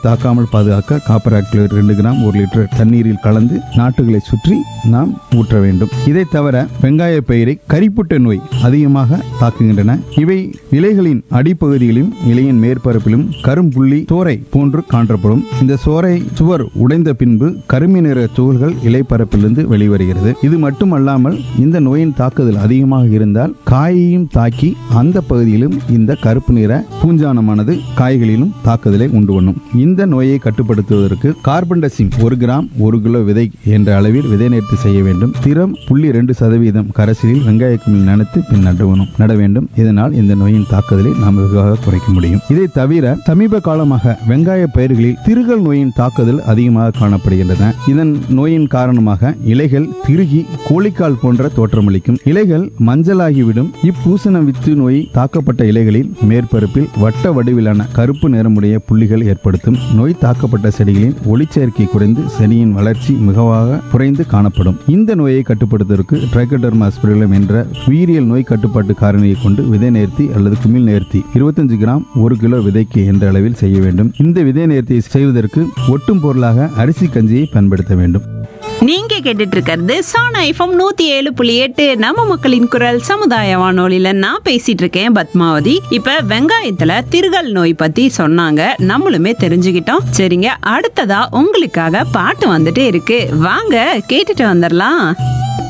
தாக்காமல் பாதுகாக்க copper activate ரெண்டு கிராம் ஒரு லிட்டர் தண்ணீரில் கலந்து நாட்டுகளை சுற்றி நாம் ஊற்ற வேண்டும் இதை தவிர வெங்காய பயிரை கரிப்புட்ட நோய் அதிகமாக தாக்குகின்றன இவை இலைகளின் அடிப்பகுதியிலும் இலையின் மேற்பரப்பிலும் கரும்புள்ளி சோரை போன்று காணப்படும் இந்த சோரை சுவர் உடைந்த பின்பு கருமை நிற துகள்கள் இலைப்பரப்பிலிருந்து வெளிவருகிறது இது மட்டுமல்லாமல் இந்த நோயின் தாக்குதல் அதிகமாக இருந்தால் காயையும் தாக்கி அந்த பகுதியிலும் இந்த கருப்பு நிற பூஞ்சானமானது காய்களிலும் தாக்குதலை உண்டு பண்ணும் இந்த நோயை கட்டுப்படுத்துவதற்கு கார்பன்டசிம் ஒரு கிராம் ஒரு கிலோ விதை என்ற அளவில் விதை நேர்த்தி செய்ய வேண்டும் திறம் புள்ளி ரெண்டு சதவீதம் கரைசலில் வெங்காய குமிழ் நனைத்து பின் நடவணும் நட வேண்டும் இதனால் இந்த நோயின் தாக்குதலை நாம் வெகுவாக குறைக்க முடியும் இதை தவிர சமீப காலமாக வெங்காய பயிர்களில் திருகல் நோயின் தாக்குதல் அதிகமாக காணப்படுகின்றன இதன் நோயின் காரணமாக இலைகள் திருகி கோழிக்கால் போன்ற தோற்றமளிக்கும் இலைகள் மஞ்சளாகிவிடும் இப்பூசண வித்து நோய் தாக்கப்பட்ட இலைகளில் மேற்பரப்பில் வட்ட வடிவிலான கருப்பு நிறமுடைய புள்ளிகள் ஏற்படுத்தும் நோய் தாக்கப்பட்ட செடிகளின் ஒளிச்சேர்க்கை குறைந்து செடியின் வளர்ச்சி மிகவாக குறைந்து காணப்படும் இந்த நோயை கட்டுப்படுத்துவதற்கு ட்ரைகோடர்மா அஸ்பிரிலம் என்ற உயிரியல் நோய் கட்டுப்பாட்டு காரணியை கொண்டு விதை நேர்த்தி அல்லது குமிழ் நேர்த்தி 25 கிராம் ஒரு கிலோ விதைக்கு என்ற அளவில் செய்ய வேண்டும் இந்த விதை நேர்த்தியை செய்வதற்கு ஒட்டும் பொருளாக அரிசி கஞ்சியை பயன்படுத்த வேண்டும் நீங்க கேட்டுட்டு இருக்கிறது சானா எஃப்எம் நூத்தி ஏழு புள்ளி எட்டு நம்ம மக்களின் குரல் சமுதாய வானொலியில நான் பேசிட்டு இருக்கேன் பத்மாவதி இப்ப வெங்காயத்துல திருகல் நோய் பத்தி சொன்னாங்க நம்மளுமே தெரிஞ்சுக்கிட்டோம் சரிங்க அடுத்ததா உங்களுக்காக பாட்டு வந்துட்டே இருக்கு வாங்க கேட்டுட்டு வந்துடலாம்